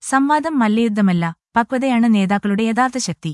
സംവാദം മല്ലയുദ്ധമല്ല പക്വതയാണ് നേതാക്കളുടെ യഥാർത്ഥ ശക്തി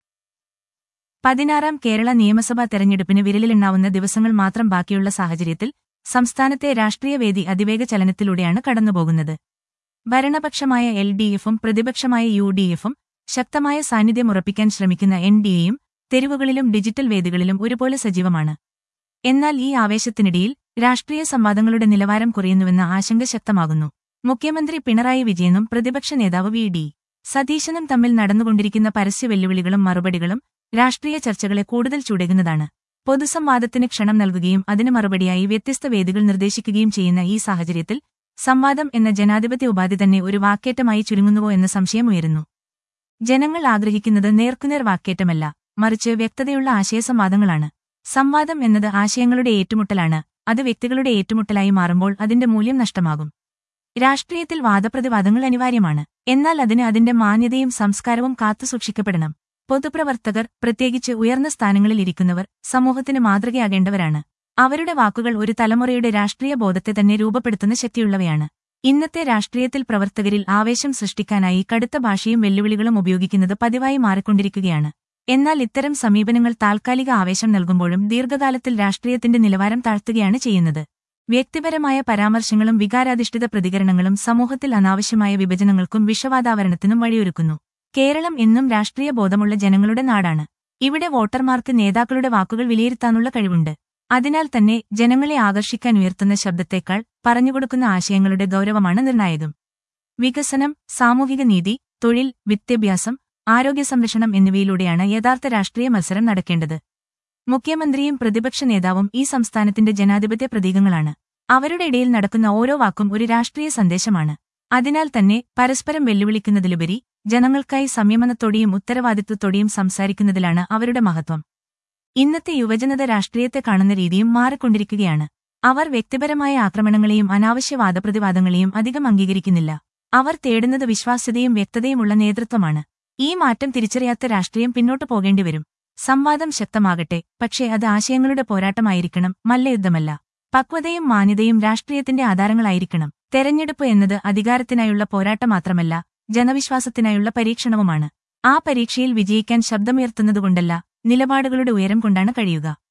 പതിനാറാം കേരള നിയമസഭാ തെരഞ്ഞെടുപ്പിന് വിരലിലെണ്ണാവുന്ന ദിവസങ്ങൾ മാത്രം ബാക്കിയുള്ള സാഹചര്യത്തിൽ സംസ്ഥാനത്തെ രാഷ്ട്രീയവേദി അതിവേഗ ചലനത്തിലൂടെയാണ് കടന്നുപോകുന്നത് ഭരണപക്ഷമായ എൽ ഡി എഫും പ്രതിപക്ഷമായ യു ഡി എഫും ശക്തമായ സാന്നിധ്യം ഉറപ്പിക്കാൻ ശ്രമിക്കുന്ന എൻ ഡി എയും തെരുവുകളിലും ഡിജിറ്റൽ വേദികളിലും ഒരുപോലെ സജീവമാണ് എന്നാൽ ഈ ആവേശത്തിനിടയിൽ രാഷ്ട്രീയ സംവാദങ്ങളുടെ നിലവാരം കുറയുന്നുവെന്ന ആശങ്ക ശക്തമാകുന്നു മുഖ്യമന്ത്രി പിണറായി വിജയനും പ്രതിപക്ഷ നേതാവ് വി ഡി സതീശനും തമ്മിൽ നടന്നുകൊണ്ടിരിക്കുന്ന പരസ്യ വെല്ലുവിളികളും മറുപടികളും രാഷ്ട്രീയ ചർച്ചകളെ കൂടുതൽ ചുടകുന്നതാണ് പൊതുസംവാദത്തിന് ക്ഷണം നൽകുകയും അതിന് മറുപടിയായി വ്യത്യസ്ത വേദികൾ നിർദ്ദേശിക്കുകയും ചെയ്യുന്ന ഈ സാഹചര്യത്തിൽ സംവാദം എന്ന ജനാധിപത്യ ഉപാധി തന്നെ ഒരു വാക്കേറ്റമായി ചുരുങ്ങുന്നുവോ എന്ന സംശയമുയരുന്നു ജനങ്ങൾ ആഗ്രഹിക്കുന്നത് നേർക്കുനേർ വാക്കേറ്റമല്ല മറിച്ച് വ്യക്തതയുള്ള ആശയസംവാദങ്ങളാണ് സംവാദം എന്നത് ആശയങ്ങളുടെ ഏറ്റുമുട്ടലാണ് അത് വ്യക്തികളുടെ ഏറ്റുമുട്ടലായി മാറുമ്പോൾ അതിന്റെ മൂല്യം നഷ്ടമാകും രാഷ്ട്രീയത്തിൽ വാദപ്രതിവാദങ്ങൾ അനിവാര്യമാണ് എന്നാൽ അതിന് അതിന്റെ മാന്യതയും സംസ്കാരവും കാത്തുസൂക്ഷിക്കപ്പെടണം പൊതുപ്രവർത്തകർ പ്രത്യേകിച്ച് ഉയർന്ന സ്ഥാനങ്ങളിൽ ഇരിക്കുന്നവർ സമൂഹത്തിന് മാതൃകയാകേണ്ടവരാണ് അവരുടെ വാക്കുകൾ ഒരു തലമുറയുടെ രാഷ്ട്രീയ ബോധത്തെ തന്നെ രൂപപ്പെടുത്തുന്ന ശക്തിയുള്ളവയാണ് ഇന്നത്തെ രാഷ്ട്രീയത്തിൽ പ്രവർത്തകരിൽ ആവേശം സൃഷ്ടിക്കാനായി കടുത്ത ഭാഷയും വെല്ലുവിളികളും ഉപയോഗിക്കുന്നത് പതിവായി മാറിക്കൊണ്ടിരിക്കുകയാണ് എന്നാൽ ഇത്തരം സമീപനങ്ങൾ താൽക്കാലിക ആവേശം നൽകുമ്പോഴും ദീർഘകാലത്തിൽ രാഷ്ട്രീയത്തിന്റെ നിലവാരം താഴ്ത്തുകയാണ് ചെയ്യുന്നത് വ്യക്തിപരമായ പരാമർശങ്ങളും വികാരാധിഷ്ഠിത പ്രതികരണങ്ങളും സമൂഹത്തിൽ അനാവശ്യമായ വിഭജനങ്ങൾക്കും വിഷവാതാവരണത്തിനും വഴിയൊരുക്കുന്നു കേരളം എന്നും രാഷ്ട്രീയ ബോധമുള്ള ജനങ്ങളുടെ നാടാണ് ഇവിടെ വോട്ടർമാർക്ക് നേതാക്കളുടെ വാക്കുകൾ വിലയിരുത്താനുള്ള കഴിവുണ്ട് അതിനാൽ തന്നെ ജനങ്ങളെ ആകർഷിക്കാൻ ഉയർത്തുന്ന ശബ്ദത്തേക്കാൾ പറഞ്ഞുകൊടുക്കുന്ന ആശയങ്ങളുടെ ഗൗരവമാണ് നിർണായകം വികസനം സാമൂഹിക നീതി തൊഴിൽ വിദ്യാഭ്യാസം ആരോഗ്യ സംരക്ഷണം എന്നിവയിലൂടെയാണ് യഥാർത്ഥ രാഷ്ട്രീയ മത്സരം നടക്കേണ്ടത് മുഖ്യമന്ത്രിയും പ്രതിപക്ഷ നേതാവും ഈ സംസ്ഥാനത്തിന്റെ ജനാധിപത്യ പ്രതീകങ്ങളാണ് അവരുടെ ഇടയിൽ നടക്കുന്ന ഓരോ വാക്കും ഒരു രാഷ്ട്രീയ സന്ദേശമാണ് അതിനാൽ തന്നെ പരസ്പരം വെല്ലുവിളിക്കുന്നതിലുപരി ജനങ്ങൾക്കായി സംയമനത്തോടെയും ഉത്തരവാദിത്വത്തോടെയും സംസാരിക്കുന്നതിലാണ് അവരുടെ മഹത്വം ഇന്നത്തെ യുവജനത രാഷ്ട്രീയത്തെ കാണുന്ന രീതിയും മാറിക്കൊണ്ടിരിക്കുകയാണ് അവർ വ്യക്തിപരമായ ആക്രമണങ്ങളെയും അനാവശ്യ വാദപ്രതിവാദങ്ങളെയും അധികം അംഗീകരിക്കുന്നില്ല അവർ തേടുന്നത് വിശ്വാസ്യതയും വ്യക്തതയുമുള്ള നേതൃത്വമാണ് ഈ മാറ്റം തിരിച്ചറിയാത്ത രാഷ്ട്രീയം പിന്നോട്ടു പോകേണ്ടിവരും സംവാദം ശക്തമാകട്ടെ പക്ഷേ അത് ആശയങ്ങളുടെ പോരാട്ടമായിരിക്കണം മല്ലയുദ്ധമല്ല പക്വതയും മാന്യതയും രാഷ്ട്രീയത്തിന്റെ ആധാരങ്ങളായിരിക്കണം തെരഞ്ഞെടുപ്പ് എന്നത് അധികാരത്തിനായുള്ള പോരാട്ടം മാത്രമല്ല ജനവിശ്വാസത്തിനായുള്ള പരീക്ഷണവുമാണ് ആ പരീക്ഷയിൽ വിജയിക്കാൻ ശബ്ദമുയർത്തുന്നതുകൊണ്ടല്ല നിലപാടുകളുടെ ഉയരം കൊണ്ടാണ് കഴിയുക